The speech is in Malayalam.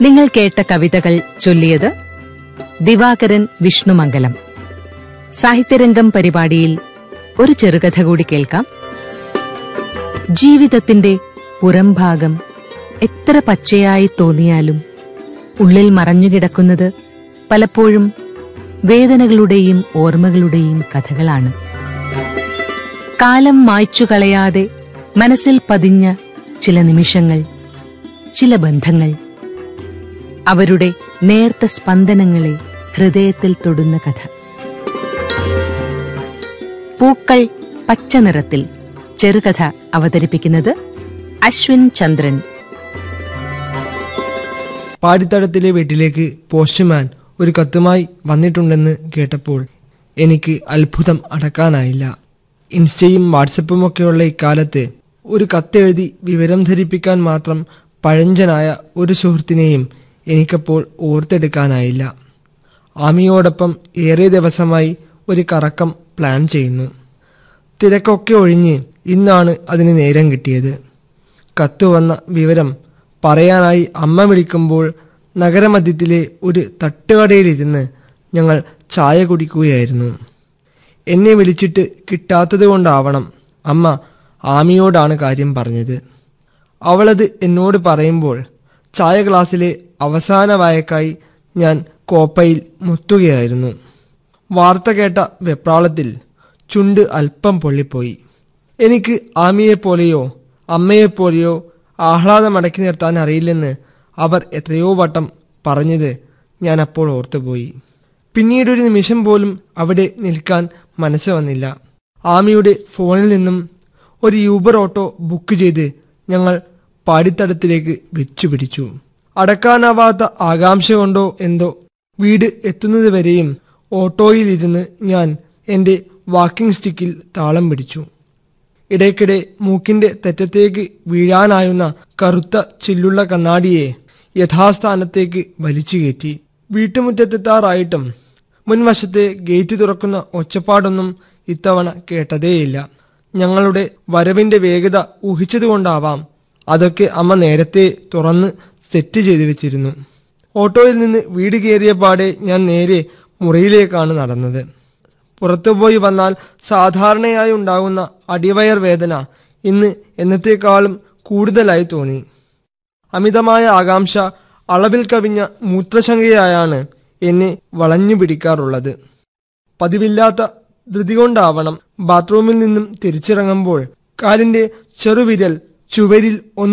നിങ്ങൾ കേട്ട കവിതകൾ ചൊല്ലിയത് ദിവാകരൻ വിഷ്ണുമംഗലം സാഹിത്യരംഗം പരിപാടിയിൽ ഒരു ചെറുകഥ കൂടി കേൾക്കാം ജീവിതത്തിന്റെ പുറംഭാഗം എത്ര പച്ചയായി തോന്നിയാലും ഉള്ളിൽ മറഞ്ഞുകിടക്കുന്നത് പലപ്പോഴും വേദനകളുടെയും ഓർമ്മകളുടെയും കഥകളാണ് കാലം മായ്ച്ചു കളയാതെ മനസ്സിൽ പതിഞ്ഞ ചില നിമിഷങ്ങൾ ചില ബന്ധങ്ങൾ അവരുടെ നേർത്ത സ്പന്ദനങ്ങളെ ഹൃദയത്തിൽ തൊടുന്ന കഥ പൂക്കൾ പച്ച നിറത്തിൽ ചെറുകഥ അവതരിപ്പിക്കുന്നത് അശ്വിൻ ചന്ദ്രൻ പാടിത്തടത്തിലെ വീട്ടിലേക്ക് പോസ്റ്റ്മാൻ ഒരു കത്തുമായി വന്നിട്ടുണ്ടെന്ന് കേട്ടപ്പോൾ എനിക്ക് അത്ഭുതം അടക്കാനായില്ല ഇൻസ്റ്റയും വാട്സപ്പും ഒക്കെയുള്ള ഇക്കാലത്ത് ഒരു കത്തെഴുതി വിവരം ധരിപ്പിക്കാൻ മാത്രം പഴഞ്ചനായ ഒരു സുഹൃത്തിനെയും എനിക്കപ്പോൾ ഓർത്തെടുക്കാനായില്ല ആമിയോടൊപ്പം ഏറെ ദിവസമായി ഒരു കറക്കം പ്ലാൻ ചെയ്യുന്നു തിരക്കൊക്കെ ഒഴിഞ്ഞ് ഇന്നാണ് അതിന് നേരം കിട്ടിയത് കത്ത് വന്ന വിവരം പറയാനായി അമ്മ വിളിക്കുമ്പോൾ നഗരമധ്യത്തിലെ ഒരു തട്ടുകടയിലിരുന്ന് ഞങ്ങൾ ചായ കുടിക്കുകയായിരുന്നു എന്നെ വിളിച്ചിട്ട് കിട്ടാത്തത് കൊണ്ടാവണം അമ്മ ആമിയോടാണ് കാര്യം പറഞ്ഞത് അവളത് എന്നോട് പറയുമ്പോൾ ചായ ഗ്ലാസ്സിലെ അവസാന വായക്കായി ഞാൻ കോപ്പയിൽ മുത്തുകയായിരുന്നു വാർത്ത കേട്ട വെപ്രാളത്തിൽ ചുണ്ട് അല്പം പൊള്ളിപ്പോയി എനിക്ക് ആമിയെപ്പോലെയോ അമ്മയെപ്പോലെയോ ആഹ്ലാദം അടക്കി നിർത്താൻ അറിയില്ലെന്ന് അവർ എത്രയോ വട്ടം പറഞ്ഞത് ഞാൻ അപ്പോൾ ഓർത്തുപോയി പിന്നീടൊരു നിമിഷം പോലും അവിടെ നിൽക്കാൻ മനസ്സ് വന്നില്ല ആമിയുടെ ഫോണിൽ നിന്നും ഒരു യൂബർ ഓട്ടോ ബുക്ക് ചെയ്ത് ഞങ്ങൾ പാടിത്തടത്തിലേക്ക് വെച്ചുപിടിച്ചു അടക്കാനാവാത്ത ആകാംക്ഷ കൊണ്ടോ എന്തോ വീട് എത്തുന്നതുവരെയും ഓട്ടോയിലിരുന്ന് ഞാൻ എൻ്റെ വാക്കിംഗ് സ്റ്റിക്കിൽ താളം പിടിച്ചു ഇടയ്ക്കിടെ മൂക്കിന്റെ തെറ്റത്തേക്ക് വീഴാനായുന്ന കറുത്ത ചില്ലുള്ള കണ്ണാടിയെ യഥാസ്ഥാനത്തേക്ക് വലിച്ചു കയറ്റി വീട്ടുമുറ്റത്തെത്താറായിട്ടും മുൻവശത്തെ ഗേറ്റ് തുറക്കുന്ന ഒച്ചപ്പാടൊന്നും ഇത്തവണ കേട്ടതേയില്ല ഞങ്ങളുടെ വരവിന്റെ വേഗത ഊഹിച്ചതുകൊണ്ടാവാം അതൊക്കെ അമ്മ നേരത്തെ തുറന്ന് സെറ്റ് ചെയ്തു വെച്ചിരുന്നു ഓട്ടോയിൽ നിന്ന് വീട് കയറിയ പാടെ ഞാൻ നേരെ മുറിയിലേക്കാണ് നടന്നത് പുറത്തുപോയി വന്നാൽ സാധാരണയായി ഉണ്ടാകുന്ന അടിവയർ വേദന ഇന്ന് എന്നത്തേക്കാളും കൂടുതലായി തോന്നി അമിതമായ ആകാംക്ഷ അളവിൽ കവിഞ്ഞ മൂത്രശങ്കയായാണ് എന്നെ വളഞ്ഞു പിടിക്കാറുള്ളത് പതിവില്ലാത്ത ധൃതി കൊണ്ടാവണം ബാത്റൂമിൽ നിന്നും തിരിച്ചിറങ്ങുമ്പോൾ കാലിന്റെ ചെറുവിരൽ ചുവരിൽ ഒന്ന്